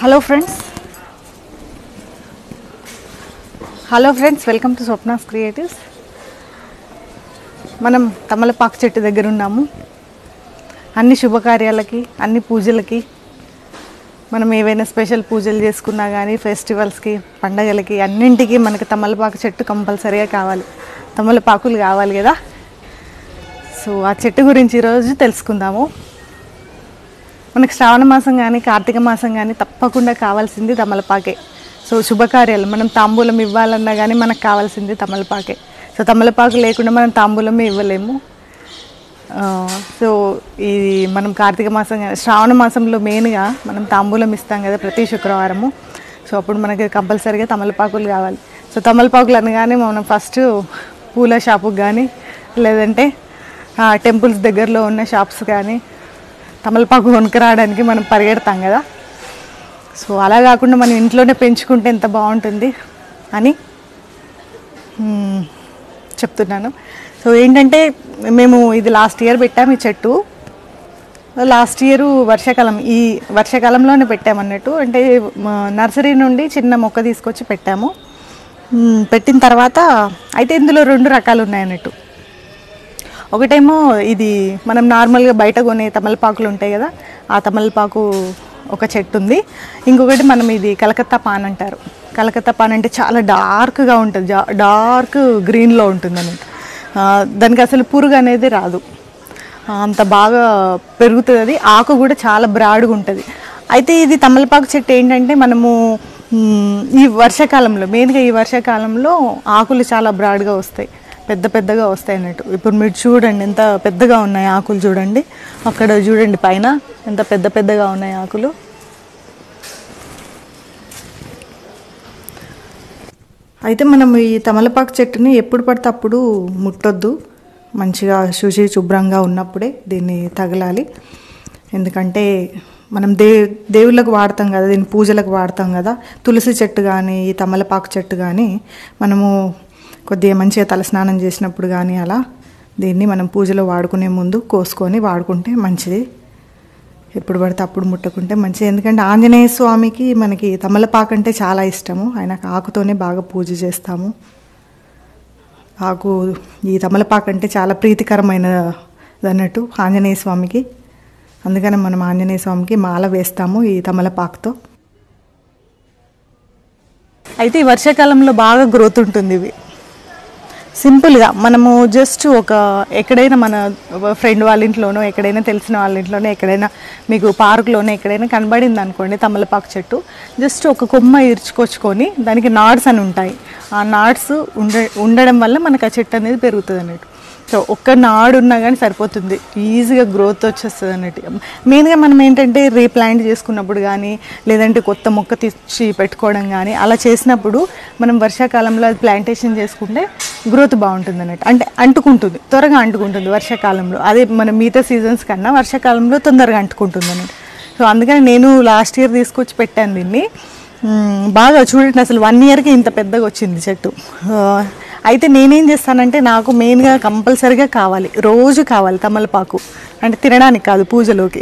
hello friends hello friends welcome to Swapna's creatives మనం తమలపాకు చెట్టు దగ్గర ఉన్నాము అన్ని శుభకార్యాలకి అన్ని పూజలకి మనం ఏవైనా స్పెషల్ పూజలు చేసుకున్నా కానీ ఫెస్టివల్స్కి పండగలకి అన్నింటికి మనకి తమలపాకు చెట్టు కంపల్సరీగా కావాలి తమలపాకులు కావాలి కదా సో ఆ చెట్టు గురించి ఈరోజు తెలుసుకుందాము మనకి శ్రావణ మాసం కానీ కార్తీక మాసం కానీ తప్పకుండా కావాల్సింది తమలపాకే సో శుభకార్యాలు మనం తాంబూలం ఇవ్వాలన్నా కానీ మనకు కావాల్సింది తమలపాకే సో తమలపాకు లేకుండా మనం తాంబూలమే ఇవ్వలేము ఆ, సో ఇది మనం కార్తీక మాసం కానీ శ్రావణ మాసంలో మెయిన్గా మనం తాంబూలం ఇస్తాం కదా ప్రతి శుక్రవారము సో అప్పుడు మనకి కంపల్సరీగా తమలపాకులు కావాలి సో తమలపాకులు అనగానే మనం ఫస్ట్ పూల షాపుకి కానీ లేదంటే ఆ, టెంపుల్స్ దగ్గరలో ఉన్న షాప్స్ కానీ తమలపాకు కొనుక్కరావడానికి మనం పరిగెడతాం కదా సో అలా కాకుండా మనం ఇంట్లోనే పెంచుకుంటే ఎంత బాగుంటుంది అని మ్మ్, చెప్తున్నాను సో ఏంటంటే మేము ఇది లాస్ట్ ఇయర్ పెట్టాము ఈ చెట్టు లాస్ట్ ఇయర్ వర్షాకాలం ఈ వర్షాకాలంలోనే పెట్టామన్నట్టు అంటే మ, నర్సరీ నుండి చిన్న మొక్క తీసుకొచ్చి పెట్టాము మ్మ్, పెట్టిన తర్వాత అయితే ఇందులో రెండు రకాలు ఉన్నాయన్నట్టు ఒకటేమో ఇది మనం నార్మల్గా బయట కొనే తమలపాకులు ఉంటాయి కదా ఆ తమలపాకు ఒక చెట్టు ఉంది ఇంకొకటి మనం ఇది కలకత్తా పాన్ అంటారు కలకత్తా పాన్ అంటే చాలా డార్క్గా ఉంటుంది జా- డార్క్ గ్రీన్లో ఉంటుంది అన్నట్టు ఆ, దానికి అసలు పురుగు అనేది రాదు ఆ, అంత బాగా పెరుగుతుంది అది ఆకు కూడా చాలా బ్రాడ్గా ఉంటుంది అయితే ఇది తమలపాకు చెట్టు ఏంటంటే మనము మ్, ఈ వర్షాకాలంలో మెయిన్గా ఈ వర్షాకాలంలో ఆకులు చాలా బ్రాడ్గా వస్తాయి పెద్ద పెద్దగా వస్తాయి అన్నట్టు ఇప్పుడు మీరు చూడండి ఎంత పెద్దగా ఉన్నాయి ఆకులు చూడండి అక్కడ చూడండి పైన ఎంత పెద్ద పెద్దగా ఉన్నాయి ఆకులు అయితే మనం ఈ తమలపాకు చెట్టుని ఎప్పుడు పడితే అప్పుడు ముట్టొద్దు మంచిగా శుచి శుభ్రంగా ఉన్నప్పుడే దీన్ని తగలాలి ఎందుకంటే మనం దే దేవుళ్ళకు వాడతాం కదా దీన్ని పూజలకు వాడతాం కదా తులసి చెట్టు కానీ ఈ తమలపాకు చెట్టు కానీ మనము కొద్దిగా మంచిగా తలస్నానం చేసినప్పుడు కానీ అలా దీన్ని మనం పూజలో వాడుకునే ముందు కోసుకొని వాడుకుంటే మంచిది ఎప్పుడు పడితే అప్పుడు ముట్టకుంటే మంచిది ఎందుకంటే ఆంజనేయ స్వామికి మనకి తమలపాకు అంటే చాలా ఇష్టము ఆయనకు ఆకుతోనే బాగా పూజ చేస్తాము ఆకు ఈ తమలపాకు అంటే చాలా ప్రీతికరమైనది అన్నట్టు ఆంజనేయ స్వామికి అందుకని మనం ఆంజనేయ స్వామికి మాల వేస్తాము ఈ తమలపాకుతో అయితే ఈ వర్షాకాలంలో బాగా గ్రోత్ ఉంటుంది ఇవి సింపుల్గా మనము జస్ట్ ఒక ఎక్కడైనా మన ఫ్రెండ్ వాళ్ళ ఇంట్లోనో ఎక్కడైనా తెలిసిన వాళ్ళ ఇంట్లోనో ఎక్కడైనా మీకు పార్కులోనో ఎక్కడైనా కనబడింది అనుకోండి తమలపాకు చెట్టు జస్ట్ ఒక కొమ్మ ఇరుచుకొచ్చుకొని దానికి నాడ్స్ అని ఉంటాయి ఆ నాడ్స్ ఉండ ఉండడం వల్ల మనకు ఆ చెట్టు అనేది పెరుగుతుంది అన్నట్టు సో ఒక్క నాడు ఉన్నా కానీ సరిపోతుంది ఈజీగా గ్రోత్ వచ్చేస్తుంది అన్నట్టు మెయిన్గా మనం ఏంటంటే రీప్లాంట్ చేసుకున్నప్పుడు కానీ లేదంటే కొత్త మొక్క తెచ్చి పెట్టుకోవడం కానీ అలా చేసినప్పుడు మనం వర్షాకాలంలో అది ప్లాంటేషన్ చేసుకుంటే గ్రోత్ బాగుంటుంది అన్నట్టు అంటే అంటుకుంటుంది త్వరగా అంటుకుంటుంది వర్షాకాలంలో అదే మన మిగతా సీజన్స్ కన్నా వర్షాకాలంలో తొందరగా అంటుకుంటుంది అన్నట్టు సో అందుకని నేను లాస్ట్ ఇయర్ తీసుకొచ్చి పెట్టాను దీన్ని మ్మ్, బాగా చూడండి అసలు వన్ ఇయర్కి ఇంత పెద్దగా వచ్చింది చెట్టు ఆ, అయితే నేనేం చేస్తానంటే నాకు మెయిన్గా కంపల్సరీగా కావాలి రోజు కావాలి తమలపాకు అంటే తినడానికి కాదు పూజలోకి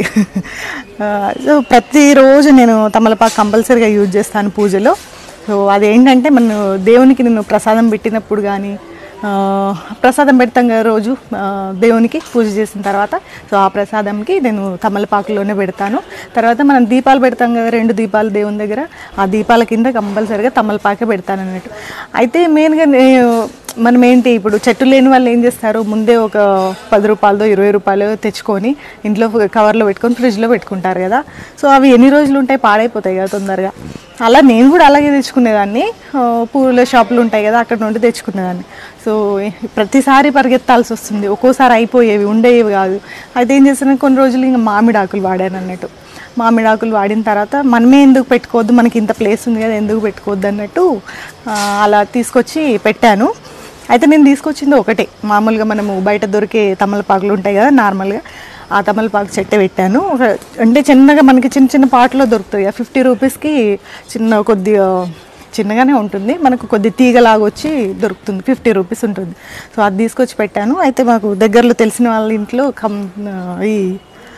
ఆ, సో ప్రతిరోజు నేను తమలపాకు కంపల్సరీగా యూజ్ చేస్తాను పూజలో సో అదేంటంటే మన దేవునికి నేను ప్రసాదం పెట్టినప్పుడు కానీ ఆ, ప్రసాదం పెడతాం కదా రోజు ఆ, దేవునికి పూజ చేసిన తర్వాత సో ఆ ప్రసాదంకి నేను తమలపాకులోనే పెడతాను తర్వాత మనం దీపాలు పెడతాం కదా రెండు దీపాలు దేవుని దగ్గర ఆ దీపాల కింద కంపల్సరిగా తమలపాకే పెడతాను అన్నట్టు అయితే మెయిన్గా నేను మనం ఏంటి ఇప్పుడు చెట్టు లేని వాళ్ళు ఏం చేస్తారు ముందే ఒక పది రూపాయలతో ఇరవై రూపాయలు తెచ్చుకొని ఇంట్లో కవర్లో పెట్టుకొని ఫ్రిడ్జ్లో పెట్టుకుంటారు కదా సో అవి ఎన్ని రోజులు ఉంటాయి పాడైపోతాయి కదా తొందరగా అలా నేను కూడా అలాగే తెచ్చుకునేదాన్ని ఆ, పూల షాపులు ఉంటాయి కదా అక్కడ నుండి తెచ్చుకునేదాన్ని సో ప్రతిసారి పరిగెత్తాల్సి వస్తుంది ఒక్కోసారి అయిపోయేవి ఉండేవి కాదు అయితే ఏం చేస్తాను కొన్ని రోజులు ఇంకా మామిడి ఆకులు వాడాను అన్నట్టు మామిడి ఆకులు వాడిన తర్వాత మనమే ఎందుకు పెట్టుకోవద్దు మనకి ఇంత ప్లేస్ ఉంది కదా ఎందుకు పెట్టుకోవద్దు అన్నట్టు ఆ, అలా తీసుకొచ్చి పెట్టాను అయితే నేను తీసుకొచ్చింది ఒకటే మామూలుగా మనము బయట దొరికే తమలపాకులు ఉంటాయి కదా నార్మల్గా ఆ తమలపాకు చెట్టు పెట్టాను ఒక అంటే చిన్నగా మనకి చిన్న చిన్న పాటలో దొరుకుతాయి ఫిఫ్టీ రూపీస్కి చిన్న కొద్దిగా చిన్నగానే ఉంటుంది మనకు కొద్ది తీగలాగా వచ్చి దొరుకుతుంది ఫిఫ్టీ రూపీస్ ఉంటుంది సో అది తీసుకొచ్చి పెట్టాను అయితే మాకు దగ్గరలో తెలిసిన వాళ్ళ ఇంట్లో కం ఈ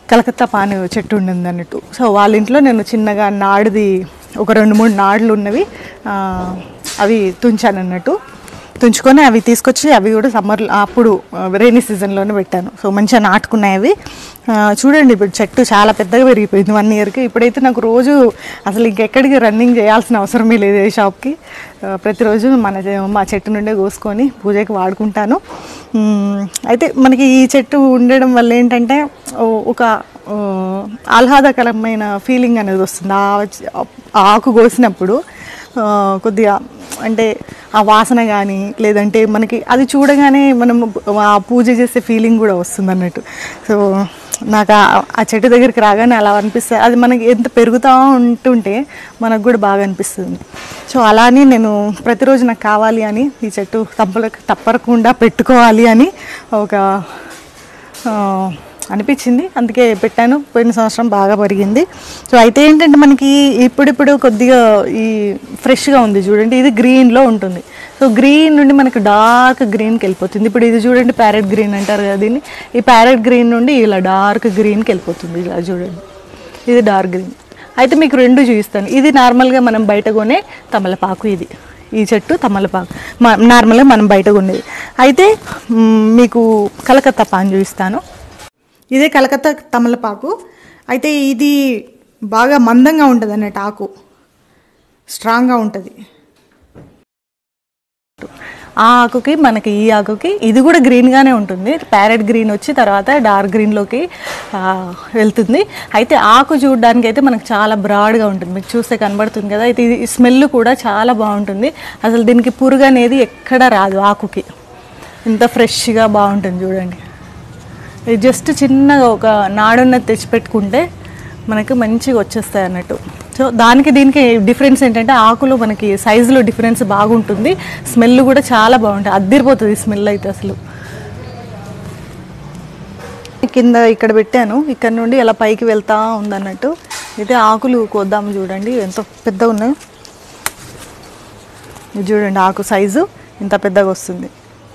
కలకత్తా పాను చెట్టు ఉండింది అన్నట్టు సో వాళ్ళ ఇంట్లో నేను చిన్నగా నాడుది ఒక రెండు మూడు నాడులు ఉన్నవి ఆ, అవి తుంచాను అన్నట్టు తుంచుకొని అవి తీసుకొచ్చి అవి కూడా సమ్మర్ అప్పుడు రైనీ సీజన్లోనే పెట్టాను సో మంచిగా నాటుకున్నాయి అవి ఆ, చూడండి ఇప్పుడు చెట్టు చాలా పెద్దగా పెరిగిపోయింది వన్ ఇయర్కి ఇప్పుడైతే నాకు రోజు అసలు ఇంకెక్కడికి రన్నింగ్ చేయాల్సిన అవసరమే లేదు ఏ షాప్కి ఆ, ప్రతిరోజు మన చె- మా చెట్టు నుండే కోసుకొని పూజకి వాడుకుంటాను మ్, అయితే మనకి ఈ చెట్టు ఉండడం వల్ల ఏంటంటే ఓ- ఒక ఆ, ఆహ్లాదకరమైన ఫీలింగ్ అనేది వస్తుంది ఆ చ- ఆ ఆకు కోసినప్పుడు ఆ, కొద్దిగా అంటే ఆ వాసన కానీ లేదంటే మనకి అది చూడగానే మనం ఆ పూజ చేసే ఫీలింగ్ కూడా వస్తుంది అన్నట్టు సో నాకు ఆ- ఆ చెట్టు దగ్గరికి రాగానే అలా అనిపిస్తుంది అది మనకి ఎంత పెరుగుతూ ఉంటుంటే మనకు కూడా బాగా అనిపిస్తుంది సో అలానే నేను ప్రతిరోజు నాకు కావాలి అని ఈ చెట్టు తప్పల తప్పకుండా పెట్టుకోవాలి అని ఒక ఆ, అనిపించింది అందుకే పెట్టాను పోయిన సంవత్సరం బాగా పెరిగింది సో అయితే ఏంటంటే మనకి ఇప్పుడిప్పుడు కొద్దిగా ఈ ఫ్రెష్గా ఉంది చూడండి ఇది గ్రీన్లో ఉంటుంది సో గ్రీన్ నుండి మనకి డార్క్ గ్రీన్కి వెళ్ళిపోతుంది ఇప్పుడు ఇది చూడండి ప్యారెట్ గ్రీన్ అంటారు కదా దీన్ని ఈ ప్యారెట్ గ్రీన్ నుండి ఇలా డార్క్ గ్రీన్కి వెళ్ళిపోతుంది ఇలా చూడండి ఇది డార్క్ గ్రీన్ అయితే మీకు రెండు చూపిస్తాను ఇది నార్మల్గా మనం బయట కొనే తమలపాకు ఇది ఈ చెట్టు తమలపాకు మ- నార్మల్గా మనం బయట కొనేది అయితే మ్, మీకు కలకత్తా పాన్ చూపిస్తాను ఇదే కలకత్తా తమలపాకు అయితే ఇది బాగా మందంగా ఉంటుంది అన్నట్టు ఆకు స్ట్రాంగ్గా ఉంటుంది ఆ ఆకుకి మనకి ఈ ఆకుకి ఇది కూడా గ్రీన్గానే ఉంటుంది ప్యారెట్ గ్రీన్ వచ్చి తర్వాత డార్క్ గ్రీన్లోకి ఆ, వెళ్తుంది అయితే ఆకు చూడడానికి అయితే మనకు చాలా బ్రాడ్గా ఉంటుంది మీకు చూస్తే కనబడుతుంది కదా అయితే ఇది స్మెల్ కూడా చాలా బాగుంటుంది అసలు దీనికి పురుగు అనేది ఎక్కడ రాదు ఆకుకి ఇంత ఫ్రెష్గా బాగుంటుంది చూడండి ఇది జస్ట్ చిన్నగా ఒక నాడున్నది తెచ్చిపెట్టుకుంటే మనకి మంచిగా వచ్చేస్తాయి అన్నట్టు సో దానికి దీనికి డిఫరెన్స్ ఏంటంటే ఆకులు మనకి సైజులో డిఫరెన్స్ బాగుంటుంది స్మెల్ కూడా చాలా బాగుంటుంది అద్దరిపోతుంది స్మెల్ అయితే అసలు కింద ఇక్కడ పెట్టాను ఇక్కడ నుండి ఇలా పైకి వెళ్తా ఉందన్నట్టు అయితే ఆకులు కోద్దాము చూడండి ఎంత పెద్దగా ఉన్నాయి ఇది చూడండి ఆకు సైజు ఇంత పెద్దగా వస్తుంది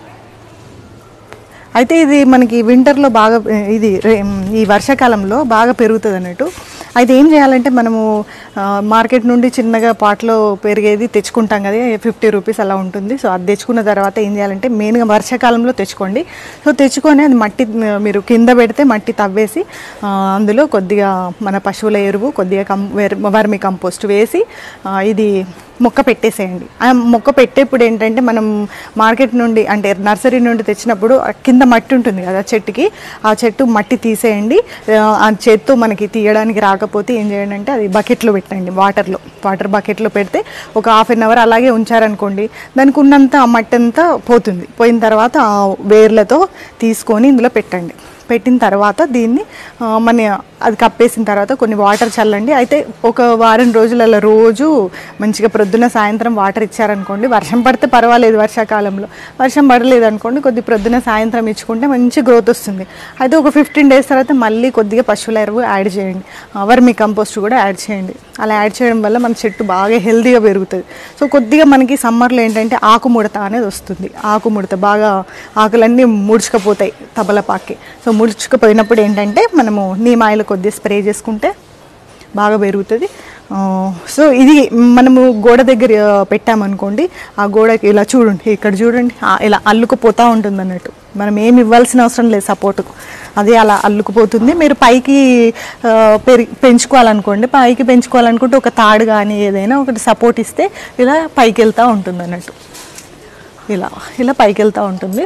అయితే ఇది మనకి వింటర్లో బాగా ఇది రే- ఈ వర్షాకాలంలో బాగా పెరుగుతుంది అన్నట్టు అయితే ఏం చేయాలంటే మనము ఆ, మార్కెట్ నుండి చిన్నగా పాట్లో పెరిగేది తెచ్చుకుంటాం కదా ఫిఫ్టీ రూపీస్ అలా ఉంటుంది సో అది తెచ్చుకున్న తర్వాత ఏం చేయాలంటే మెయిన్గా వర్షాకాలంలో తెచ్చుకోండి సో తెచ్చుకొని అది మట్టి మీరు కింద పెడితే మట్టి తవ్వేసి ఆ, అందులో కొద్దిగా మన పశువుల ఎరువు కొద్దిగా కం వెర్- వర్మి కంపోస్ట్ వేసి ఆ, ఇది మొక్క పెట్టేసేయండి ఆ మొక్క పెట్టేప్పుడు ఏంటంటే మనం మార్కెట్ నుండి అంటే నర్సరీ నుండి తెచ్చినప్పుడు ఆ కింద మట్టి ఉంటుంది కదా చెట్టుకి ఆ చెట్టు మట్టి తీసేయండి ఆ, ఆ చేత్తో మనకి తీయడానికి రాకపోతే ఏం చేయండి అంటే అది బకెట్లో పెట్టండి వాటర్లో వాటర్ బకెట్లో పెడితే ఒక హాఫ్ అన్ అవర్ అలాగే ఉంచారనుకోండి దానికి ఉన్నంత ఆ మట్టి అంతా పోతుంది పోయిన తర్వాత ఆ వేర్లతో తీసుకొని ఇందులో పెట్టండి పెట్టిన తర్వాత దీన్ని ఆ, మన అది కప్పేసిన తర్వాత కొన్ని వాటర్ చల్లండి అయితే ఒక వారం రోజులలో రోజు మంచిగా ప్రొద్దున సాయంత్రం వాటర్ ఇచ్చారనుకోండి వర్షం పడితే పర్వాలేదు వర్షాకాలంలో వర్షం పడలేదు అనుకోండి కొద్ది ప్రొద్దున సాయంత్రం ఇచ్చుకుంటే మంచి గ్రోత్ వస్తుంది అయితే ఒక ఫిఫ్టీన్ డేస్ తర్వాత మళ్ళీ కొద్దిగా పశువుల ఎరువు యాడ్ చేయండి వర్మి కంపోస్ట్ కూడా యాడ్ చేయండి అలా యాడ్ చేయడం వల్ల మన చెట్టు బాగా హెల్తీగా పెరుగుతుంది సో కొద్దిగా మనకి సమ్మర్లో ఏంటంటే ఆకుముడత అనేది వస్తుంది ఆకుముడత బాగా ఆకులన్నీ ముడుచుకపోతాయి తబలపాకి సో ముడుచుకుపోయినప్పుడు ఏంటంటే మనము నీమ్ ఆయిల్ కొద్దిగా స్ప్రే చేసుకుంటే బాగా పెరుగుతుంది ఆ, సో ఇది మనము గోడ దగ్గర ఆ, పెట్టామనుకోండి ఆ గోడకి ఇలా చూడండి ఇక్కడ చూడండి ఆ, ఇలా అల్లుకుపోతూ ఉంటుంది అన్నట్టు మనం ఏమి ఇవ్వాల్సిన అవసరం లేదు సపోర్టుకు అది అలా అల్లుకుపోతుంది మీరు పైకి ఆ, పెరి పెంచుకోవాలనుకోండి పైకి పెంచుకోవాలనుకుంటే ఒక తాడు కానీ ఏదైనా ఒకటి సపోర్ట్ ఇస్తే ఇలా పైకి వెళ్తూ ఉంటుంది అన్నట్టు ఇలా ఇలా పైకి వెళ్తూ ఉంటుంది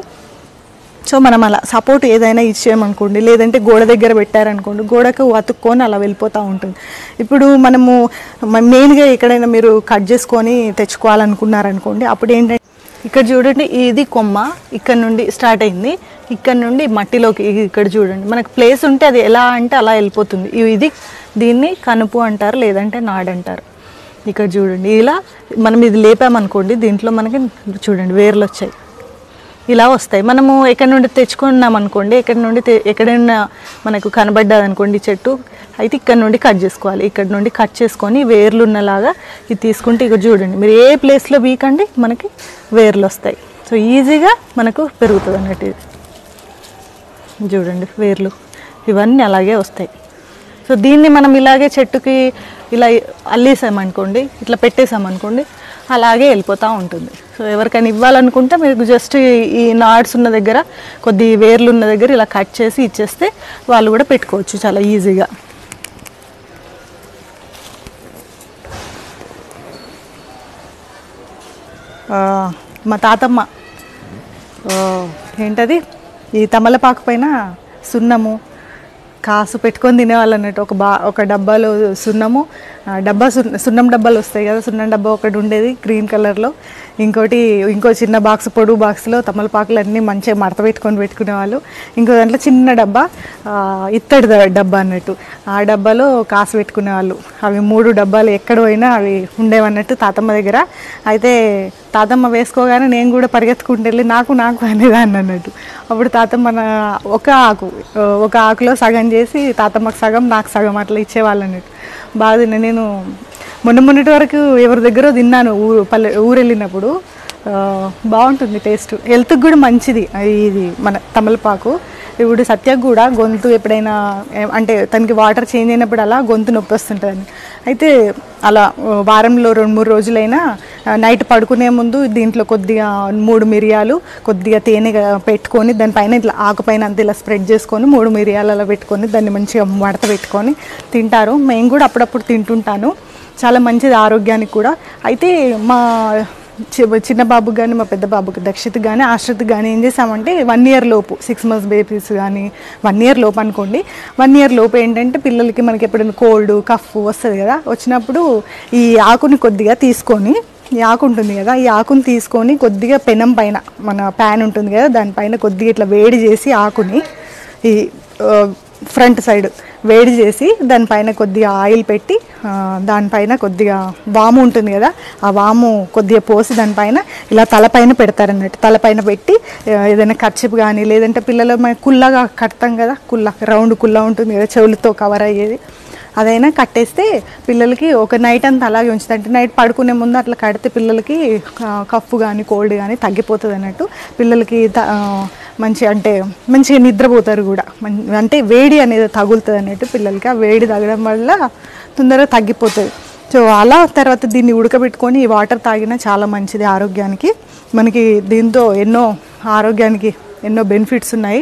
సో మనం అలా సపోర్ట్ ఏదైనా ఇచ్చేయమనుకోండి లేదంటే గోడ దగ్గర పెట్టారనుకోండి గోడకు అతుక్కొని అలా వెళ్ళిపోతూ ఉంటుంది ఇప్పుడు మనము మెయిన్గా ఎక్కడైనా మీరు కట్ చేసుకొని తెచ్చుకోవాలనుకున్నారనుకోండి అప్పుడు ఏంటంటే ఇక్కడ చూడండి ఇది కొమ్మ ఇక్కడ నుండి స్టార్ట్ అయింది ఇక్కడ నుండి మట్టిలోకి ఇ- ఇక్కడ చూడండి మనకు ప్లేస్ ఉంటే అది ఎలా అంటే అలా వెళ్ళిపోతుంది ఇ- ఇది దీన్ని కనుపు అంటారు లేదంటే నాడు అంటారు ఇక్కడ చూడండి ఇలా మనం ఇది లేపామనుకోండి దీంట్లో మనకి చూడండి వేర్లు వచ్చాయి ఇలా వస్తాయి మనము ఎక్కడి నుండి తెచ్చుకున్నాం అనుకోండి ఎక్కడి నుండి తె- ఎక్కడైనా మనకు కనబడ్డది అనుకోండి చెట్టు అయితే ఇక్కడ నుండి కట్ చేసుకోవాలి ఇక్కడ నుండి కట్ చేసుకొని వేర్లు ఉన్నలాగా ఇది తీసుకుంటే ఇక్కడ చూడండి మీరు ఏ ప్లేస్లో వీకండి మనకి వేర్లు వస్తాయి సో ఈజీగా మనకు పెరుగుతుంది అన్నట్టు ఇది చూడండి వేర్లు ఇవన్నీ అలాగే వస్తాయి సో దీన్ని మనం ఇలాగే చెట్టుకి ఇలా అల్లేసామనుకోండి ఇట్లా పెట్టేసామనుకోండి అలాగే వెళ్ళిపోతూ ఉంటుంది సో ఎవరికైనా ఇవ్వాలనుకుంటే మీకు జస్ట్ ఈ నాట్స్ ఉన్న దగ్గర కొద్ది వేర్లు ఉన్న దగ్గర ఇలా కట్ చేసి ఇచ్చేస్తే వాళ్ళు కూడా పెట్టుకోవచ్చు చాలా ఈజీగా ఆ, మా తాతమ్మ ఆ, ఏంటది ఈ తమలపాకు పైన సున్నము కాసు పెట్టుకొని తినేవాళ్ళు అన్నట్టు ఒక బా ఒక డబ్బాలో సున్నము ఆ, డబ్బా సున్న సున్నం డబ్బాలు వస్తాయి కదా సున్నం డబ్బా ఒకటి ఉండేది గ్రీన్ కలర్లో ఇంకోటి ఇంకో చిన్న బాక్స్ పొడుగు బాక్స్లో తమలపాకులు అన్నీ మంచిగా మడత పెట్టుకొని పెట్టుకునేవాళ్ళు ఇంకో దాంట్లో చిన్న డబ్బా ఆ, ఇత్తడి ద- డబ్బా అన్నట్టు ఆ డబ్బాలో కాసు పెట్టుకునేవాళ్ళు అవి మూడు డబ్బాలు ఎక్కడ పోయినా అవి ఉండేవన్నట్టు తాతమ్మ దగ్గర అయితే తాతమ్మ వేసుకోగానే నేను కూడా పరిగెత్తుకుంటూ వెళ్ళి నాకు నాకు అనేదాన్ని అన్నట్టు అప్పుడు తాతమ్మ నా ఒక ఆకు ఆ, ఒక ఆకులో సగం చేసి తాతమ్మకు సగం నాకు సగం అట్లా ఇచ్చేవాళ్ళు అన్నట్టు బాగా తిన్నా నేను మొన్న మొన్నటి వరకు ఎవరి దగ్గర తిన్నాను ఊరు పల్లె ఊరు వెళ్ళినప్పుడు ఆ, బాగుంటుంది టేస్ట్ హెల్త్కి కూడా మంచిది ఇది మన తమలపాకు ఇప్పుడు సత్యకు కూడా గొంతు ఎప్పుడైనా ఏ- అంటే తనకి వాటర్ చేంజ్ అయినప్పుడు అలా గొంతు నొప్పి వస్తుంటుంది అయితే అలా ఆ, వారంలో రెండు మూడు రోజులైనా ఆ, నైట్ పడుకునే ముందు దీంట్లో కొద్దిగా మూడు మిరియాలు కొద్దిగా తేనె పెట్టుకొని దానిపైన ఇట్లా ఆకుపైన అంత ఇలా స్ప్రెడ్ చేసుకొని మూడు మిరియాలు అలా పెట్టుకొని దాన్ని మంచిగా మడత పెట్టుకొని తింటారు మేము కూడా అప్పుడప్పుడు తింటుంటాను చాలా మంచిది ఆరోగ్యానికి కూడా అయితే మా చి- చిన్న బాబుకి కానీ మా పెద్ద బాబుకి దక్షిత్ కానీ ఆశ్రిత్ కానీ ఏం చేసామంటే వన్ ఇయర్ లోపు సిక్స్ మంత్స్ బేబీస్ కానీ వన్ ఇయర్ లోపు అనుకోండి వన్ ఇయర్ లోపు ఏంటంటే పిల్లలకి మనకి ఎప్పుడైనా కోల్డ్ కఫ్ వస్తుంది కదా వచ్చినప్పుడు ఈ ఆకుని కొద్దిగా తీసుకొని ఈ ఆకు ఉంటుంది కదా ఈ ఆకుని తీసుకొని కొద్దిగా పెనం పైన మన ప్యాన్ ఉంటుంది కదా దానిపైన కొద్దిగా ఇట్లా వేడి చేసి ఆకుని ఈ ఆ, ఫ్రంట్ సైడ్ వేడి చేసి దానిపైన కొద్దిగా ఆయిల్ పెట్టి ఆ, దానిపైన కొద్దిగా వాము ఉంటుంది కదా ఆ వాము కొద్దిగా పోసి దానిపైన ఇలా తలపైన పెడతారన్నట్టు తలపైన పెట్టి ఆ, ఏదైనా ఖర్చుపు కానీ లేదంటే పిల్లలు మన కుల్లగా కడతాం కదా కుల్ల రౌండ్ కుల్ల ఉంటుంది కదా చెవులతో కవర్ అయ్యేది అదైనా కట్టేస్తే పిల్లలకి ఒక నైట్ అంతా అలాగే ఉంచుతుంది అంటే నైట్ పడుకునే ముందు అట్లా కడితే పిల్లలకి ఆ, కఫ్ కానీ కోల్డ్ కానీ తగ్గిపోతుంది అన్నట్టు పిల్లలకి త- ఆ, మంచి అంటే మంచిగా నిద్రపోతారు కూడా మం- అంటే వేడి అనేది తగులుతుంది అన్నట్టు పిల్లలకి ఆ వేడి తగ్గడం వల్ల తొందరగా తగ్గిపోతుంది సో అలా తర్వాత దీన్ని ఉడకబెట్టుకొని ఈ వాటర్ తాగినా చాలా మంచిది ఆరోగ్యానికి మనకి దీంతో ఎన్నో ఆరోగ్యానికి ఎన్నో బెనిఫిట్స్ ఉన్నాయి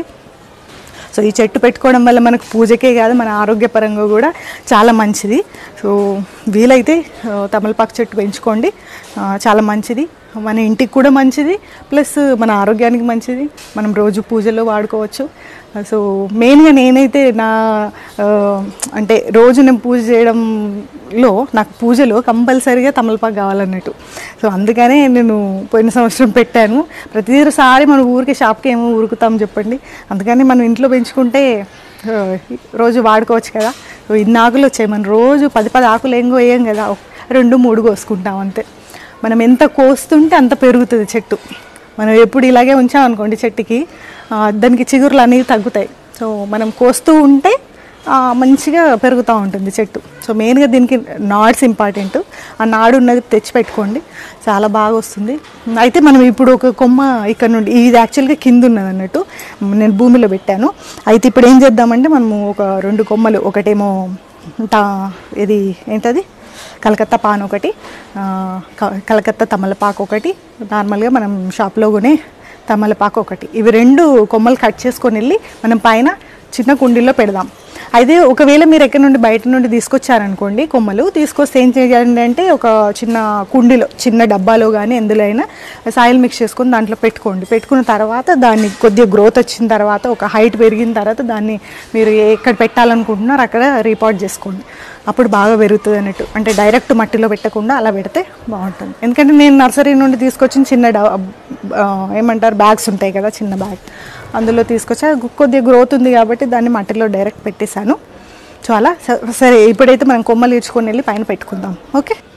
సో ఈ చెట్టు పెట్టుకోవడం వల్ల మనకు పూజకే కాదు మన ఆరోగ్యపరంగా కూడా చాలా మంచిది సో వీలైతే ఆ, తమలపాకు చెట్టు పెంచుకోండి ఆ, చాలా మంచిది మన ఇంటికి కూడా మంచిది ప్లస్ మన ఆరోగ్యానికి మంచిది మనం రోజు పూజలో వాడుకోవచ్చు సో మెయిన్గా నేనైతే నా ఆ, అంటే రోజు నేను పూజ చేయడంలో నాకు పూజలో కంపల్సరీగా తమలపాకు కావాలన్నట్టు సో అందుకనే నేను పోయిన సంవత్సరం పెట్టాను ప్రతిసారి మన ఊరికి షాప్కి ఏమో ఊరుకుతాం చెప్పండి అందుకని మనం ఇంట్లో పెంచుకుంటే ఆ, రోజు వాడుకోవచ్చు కదా సో ఇన్ని ఆకులు వచ్చాయి మనం రోజు పది పది ఆకులు ఏం కోయం కదా రెండు మూడు కోసుకుంటాం అంతే మనం ఎంత కోస్తుంటే అంత పెరుగుతుంది చెట్టు మనం ఎప్పుడు ఇలాగే ఉంచామనుకోండి చెట్టుకి ఆ, దానికి చిగురులు అనేవి తగ్గుతాయి సో మనం కోస్తూ ఉంటే ఆ, మంచిగా పెరుగుతూ ఉంటుంది చెట్టు సో మెయిన్గా దీనికి నాడ్స్ ఇంపార్టెంట్ ఆ నాడు ఉన్నది తెచ్చి పెట్టుకోండి చాలా బాగా వస్తుంది అయితే మనం ఇప్పుడు ఒక కొమ్మ ఇక్కడ నుండి ఇది యాక్చువల్గా కింద ఉన్నది అన్నట్టు నేను భూమిలో పెట్టాను అయితే ఇప్పుడు ఏం చేద్దామంటే మనము ఒక రెండు కొమ్మలు ఒకటేమో తా ఇది ఏంటది కలకత్తా పాన్ ఒకటి ఆ, క- కలకత్తా తమలపాకు ఒకటి నార్మల్గా మనం షాప్లో కొనే తమలపాకు ఒకటి ఇవి రెండు కొమ్మలు కట్ చేసుకొని వెళ్ళి మనం పైన చిన్న కుండీలో పెడదాం అయితే ఒకవేళ మీరు ఎక్కడి నుండి బయట నుండి తీసుకొచ్చారనుకోండి కొమ్మలు తీసుకొస్తే ఏం చేయాలి అంటే ఒక చిన్న కుండీలో చిన్న డబ్బాలో కానీ ఎందులో అయినా సాయిల్ మిక్స్ చేసుకొని దాంట్లో పెట్టుకోండి పెట్టుకున్న తర్వాత దాన్ని కొద్దిగా గ్రోత్ వచ్చిన తర్వాత ఒక హైట్ పెరిగిన తర్వాత దాన్ని మీరు ఎక్కడ పెట్టాలనుకుంటున్నారో అక్కడ రీపాట్ చేసుకోండి అప్పుడు బాగా పెరుగుతుంది అన్నట్టు అంటే డైరెక్ట్ మట్టిలో పెట్టకుండా అలా పెడితే బాగుంటుంది ఎందుకంటే నేను నర్సరీ నుండి తీసుకొచ్చిన చిన్న డ- ఆ, ఏమంటారు బ్యాగ్స్ ఉంటాయి కదా చిన్న బ్యాగ్ అందులో తీసుకొచ్చా కొద్దిగా గ్రోత్ ఉంది కాబట్టి దాన్ని మట్టిలో డైరెక్ట్ పెట్టేశాను సో అలా స- సరే ఇప్పుడైతే మనం కొమ్మలు ఇచ్చుకొని వెళ్ళి పైన పెట్టుకుందాం ఓకే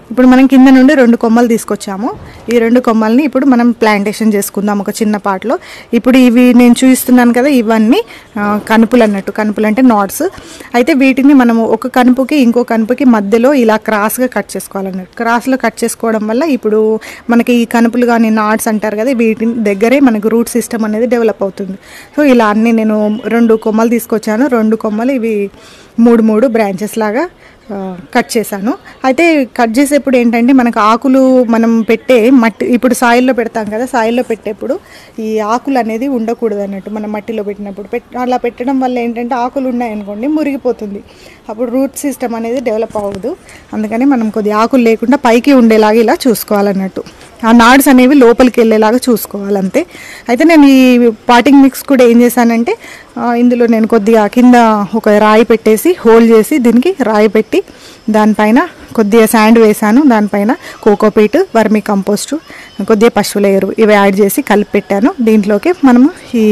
ఇప్పుడు మనం కింద నుండి రెండు కొమ్మలు తీసుకొచ్చాము ఈ రెండు కొమ్మల్ని ఇప్పుడు మనం ప్లాంటేషన్ చేసుకుందాం ఒక చిన్న పాటలో ఇప్పుడు ఇవి నేను చూపిస్తున్నాను కదా ఇవన్నీ ఆ, కనుపులు అన్నట్టు కనుపులు అంటే నాట్స్ అయితే వీటిని మనము ఒక కనుపుకి ఇంకో కనుపుకి మధ్యలో ఇలా క్రాస్గా కట్ చేసుకోవాలన్నట్టు క్రాస్లో కట్ చేసుకోవడం వల్ల ఇప్పుడు మనకి ఈ కనుపులు కానీ నాట్స్ అంటారు కదా వీటి దగ్గరే మనకు రూట్ సిస్టమ్ అనేది డెవలప్ అవుతుంది సో ఇలా అన్ని నేను రెండు కొమ్మలు తీసుకొచ్చాను రెండు కొమ్మలు ఇవి మూడు మూడు బ్రాంచెస్ లాగా ఆ, కట్ చేశాను అయితే కట్ చేసేప్పుడు ఏంటంటే మనకు ఆకులు మనం పెట్టే మట్టి ఇప్పుడు సాయిల్లో పెడతాం కదా సాయిల్లో పెట్టేప్పుడు ఈ ఆకులు అనేది ఉండకూడదు అన్నట్టు మనం మట్టిలో పెట్టినప్పుడు పెట్ అలా పెట్టడం వల్ల ఏంటంటే ఆకులు ఉన్నాయనుకోండి మురిగిపోతుంది అప్పుడు రూట్ సిస్టమ్ అనేది డెవలప్ అవ్వదు అందుకని మనం కొద్ది ఆకులు లేకుండా పైకి ఉండేలాగా ఇలా చూసుకోవాలన్నట్టు ఆ నాడ్స్ అనేవి లోపలికి వెళ్ళేలాగా చూసుకోవాలంతే అయితే నేను ఈ పాటింగ్ మిక్స్ కూడా ఏం చేశానంటే ఆ, ఇందులో నేను కొద్దిగా కింద ఒక రాయి పెట్టేసి హోల్ చేసి దీనికి రాయి పెట్టి దానిపైన కొద్దిగా శాండ్ వేసాను దానిపైన కోకోపీట్ వర్మి కంపోస్టు కొద్దిగా పశువుల ఎరువు ఇవి యాడ్ చేసి కలిపి పెట్టాను దీంట్లోకి మనము ఈ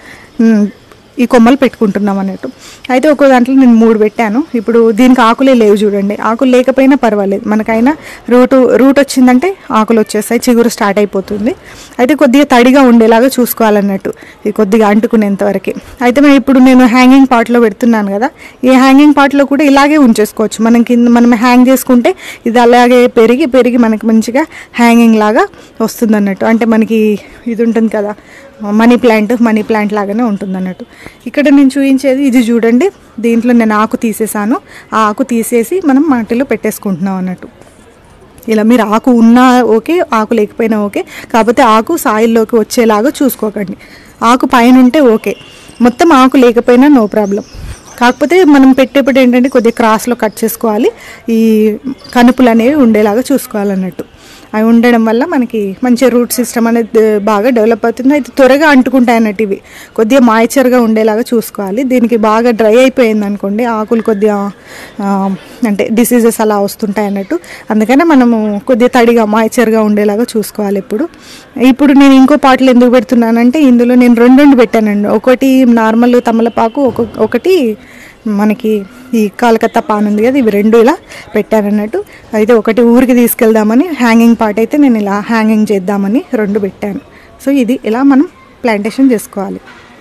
మ్, ఈ కొమ్మలు పెట్టుకుంటున్నాం అన్నట్టు అయితే ఒక్కో దాంట్లో నేను మూడు పెట్టాను ఇప్పుడు దీనికి ఆకులే లేవు చూడండి ఆకులు లేకపోయినా పర్వాలేదు మనకైనా రూట్ రూట్ వచ్చిందంటే ఆకులు వచ్చేస్తాయి చిగురు స్టార్ట్ అయిపోతుంది అయితే కొద్దిగా తడిగా ఉండేలాగా చూసుకోవాలన్నట్టు ఇది కొద్దిగా అంటుకునేంత వరకు అయితే మేము ఇప్పుడు నేను హ్యాంగింగ్ పాట్లో పెడుతున్నాను కదా ఈ హ్యాంగింగ్ పాట్లో కూడా ఇలాగే ఉంచేసుకోవచ్చు మనం కింద మనం హ్యాంగ్ చేసుకుంటే ఇది అలాగే పెరిగి పెరిగి మనకి మంచిగా హ్యాంగింగ్ లాగా వస్తుంది అన్నట్టు అంటే మనకి ఇది ఉంటుంది కదా మనీ ప్లాంట్ మనీ ప్లాంట్ లాగానే ఉంటుంది అన్నట్టు ఇక్కడ నేను చూపించేది ఇది చూడండి దీంట్లో నేను ఆకు తీసేసాను ఆ ఆకు తీసేసి మనం మట్టిలో పెట్టేసుకుంటున్నాం అన్నట్టు ఇలా మీరు ఆకు ఉన్నా ఓకే ఆకు లేకపోయినా ఓకే కాకపోతే ఆకు సాయిల్లోకి వచ్చేలాగా చూసుకోకండి ఆకు పైన ఉంటే ఓకే మొత్తం ఆకు లేకపోయినా నో ప్రాబ్లం కాకపోతే మనం పెట్టేప్పుడు ఏంటంటే కొద్దిగా క్రాస్లో కట్ చేసుకోవాలి ఈ కనుపులు అనేవి ఉండేలాగా చూసుకోవాలన్నట్టు అవి ఉండడం వల్ల మనకి మంచి రూట్ సిస్టమ్ అనేది బాగా డెవలప్ అవుతుంది అయితే త్వరగా అంటుకుంటాయి అన్నట్టు ఇవి కొద్దిగా మాయిచర్గా ఉండేలాగా చూసుకోవాలి దీనికి బాగా డ్రై అయిపోయింది అనుకోండి ఆకులు కొద్దిగా ఆ, అంటే డిసీజెస్ అలా వస్తుంటాయి అన్నట్టు అందుకనే మనము కొద్దిగా తడిగా మాయిచర్గా ఉండేలాగా చూసుకోవాలి ఇప్పుడు ఇప్పుడు నేను ఇంకో పాటలు ఎందుకు పెడుతున్నానంటే ఇందులో నేను రెండు రెండు పెట్టానండి ఒకటి నార్మల్ తమలపాకు ఒక ఒకటి మనకి ఈ కాలకత్తా పాన్ ఉంది కదా ఇవి రెండు ఇలా పెట్టాను అన్నట్టు అయితే ఒకటి ఊరికి తీసుకెళ్దామని హ్యాంగింగ్ పార్ట్ అయితే నేను ఇలా హ్యాంగింగ్ చేద్దామని రెండు పెట్టాను సో ఇది ఇలా మనం ప్లాంటేషన్ చేసుకోవాలి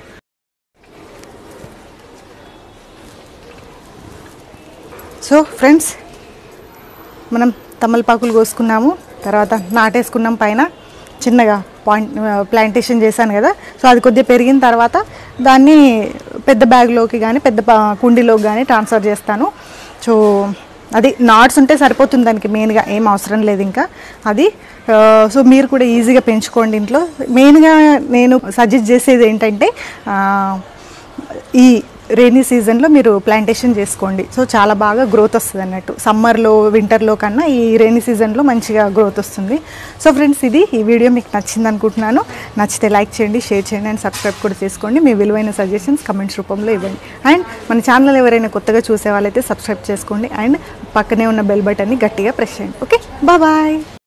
సో ఫ్రెండ్స్ మనం తమలపాకులు కోసుకున్నాము తర్వాత నాటేసుకున్నాం పైన చిన్నగా పాయింట్ ప్లాంటేషన్ చేశాను కదా సో అది కొద్దిగా పెరిగిన తర్వాత దాన్ని పెద్ద బ్యాగ్లోకి కానీ పెద్ద పా- కుండీలోకి కానీ ట్రాన్స్ఫర్ చేస్తాను సో అది నాట్స్ ఉంటే సరిపోతుంది దానికి మెయిన్గా ఏం అవసరం లేదు ఇంకా అది ఆ, సో మీరు కూడా ఈజీగా పెంచుకోండి ఇంట్లో మెయిన్గా నేను సజెస్ట్ చేసేది ఏంటంటే ఆ, ఈ రైనీ సీజన్లో మీరు ప్లాంటేషన్ చేసుకోండి సో చాలా బాగా గ్రోత్ వస్తుంది అన్నట్టు సమ్మర్లో వింటర్లో కన్నా ఈ రైనీ సీజన్లో మంచిగా గ్రోత్ వస్తుంది సో ఫ్రెండ్స్ ఇది ఈ వీడియో మీకు నచ్చింది అనుకుంటున్నాను నచ్చితే లైక్ చేయండి షేర్ చేయండి అండ్ సబ్స్క్రైబ్ కూడా చేసుకోండి మీ విలువైన సజెషన్స్ కమెంట్స్ రూపంలో ఇవ్వండి అండ్ మన ఛానల్ ఎవరైనా కొత్తగా చూసే వాళ్ళైతే సబ్స్క్రైబ్ చేసుకోండి అండ్ పక్కనే ఉన్న బెల్ బటన్ని గట్టిగా ప్రెస్ చేయండి ఓకే బాయ్